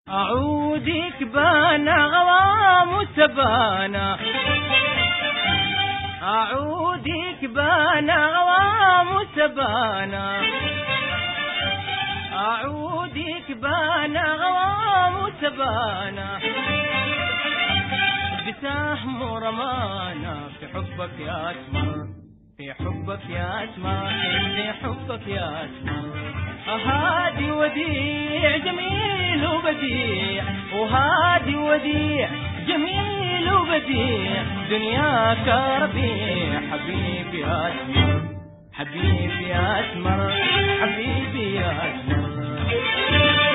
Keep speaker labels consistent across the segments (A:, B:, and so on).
A: أعودك بانا غوام سبانا أعودك بانا غوام سبانا أعودك بانا غوام سبانا بسهم رمانا في حبك يا أسمر في حبك يا أسمر في حبك يا أسمر هادي وديع جميل وبديع وهادي وديع جميل وبديع دنياك ربيع حبيبي يا أسمر حبيبي يا أسمر حبيبي يا أسمر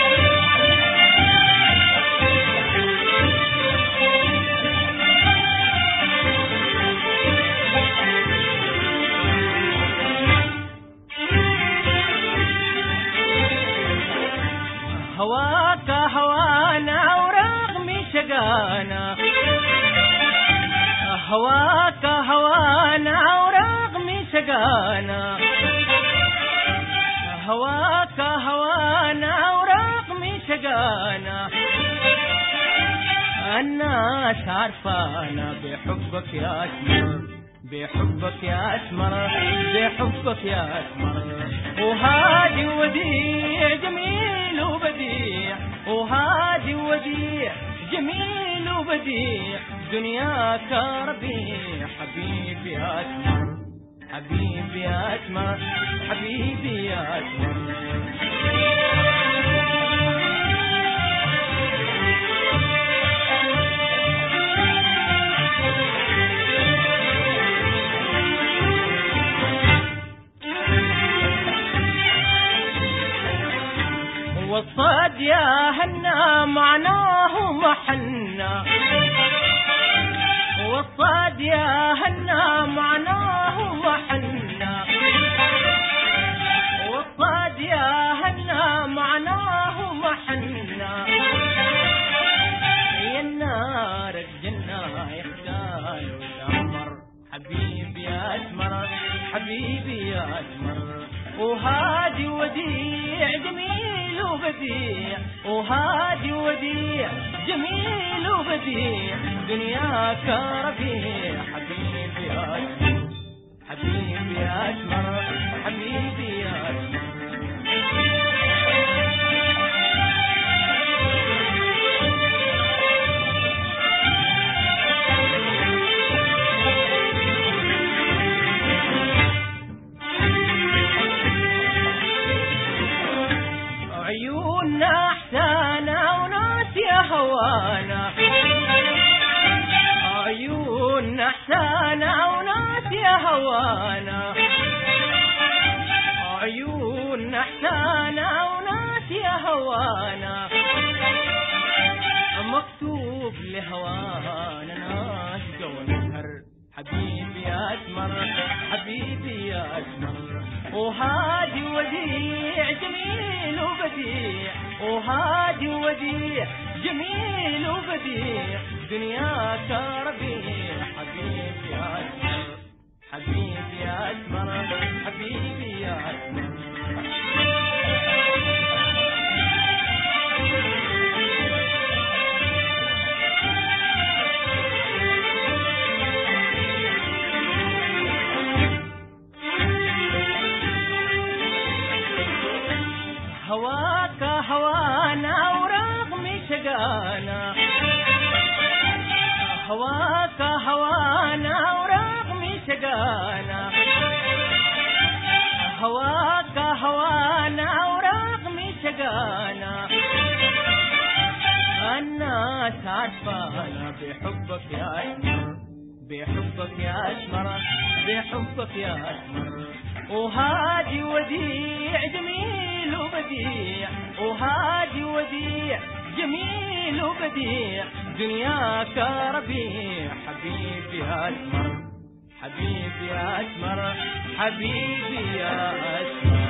A: هواك هوانا ورغم شقانا هواك هوانا ورغم شقانا هواك هوانا ورغم شقانا الناس عارفانا بحبك يا اسمر بحبك يا اسمر بحبك يا اسمر وهادي وديع جميل وبديع وهادي وديع جميل وبديع دنياك ربيع حبيبي يا اسمر حبيبي يا اسمر حبيبي يا اسمر والصاد يا هنا معناه محنة والصاد يا هنا معناه محنة والصاد يا هنا معناه محنة يا النار الجنة يختال والأمر حبيبي يا أسمر حبيبي يا أسمر وهادي وديع جميل وبديع وهادي وديع جميل وبديع دنياك ربيع حبيبي يا أسمر حبيبي يا أسمر حبيبي يا أسمر عيوننا احسانا وناس يا هوانا عيوننا احسانا وناس يا هوانا عيوننا احسانا وناس يا هوانا مكتوب لهوانا ناس ونهر حبيبي يا اسمر حبيبي يا اسمر وهادي وديع جميل وبديع وهادي وديع جميل وبديع دنياك ربيع حبيبي يا اسمر حبيبي يا اسمر حبيبي يا اسمر هواك هوانا ورغم شقانا هواك هوانا ورغم شقانا هواك هوانا ورغم شقانا الناس عارفانا بحبك يا اسمر بحبك يا اسمر بحبك يا اسمر وهادي وديع جميل وبديع وهادي وديع جميل وبديع دنياك ربيع حبيبي يا اسمر حبيبي يا اسمر حبيبي يا اسمر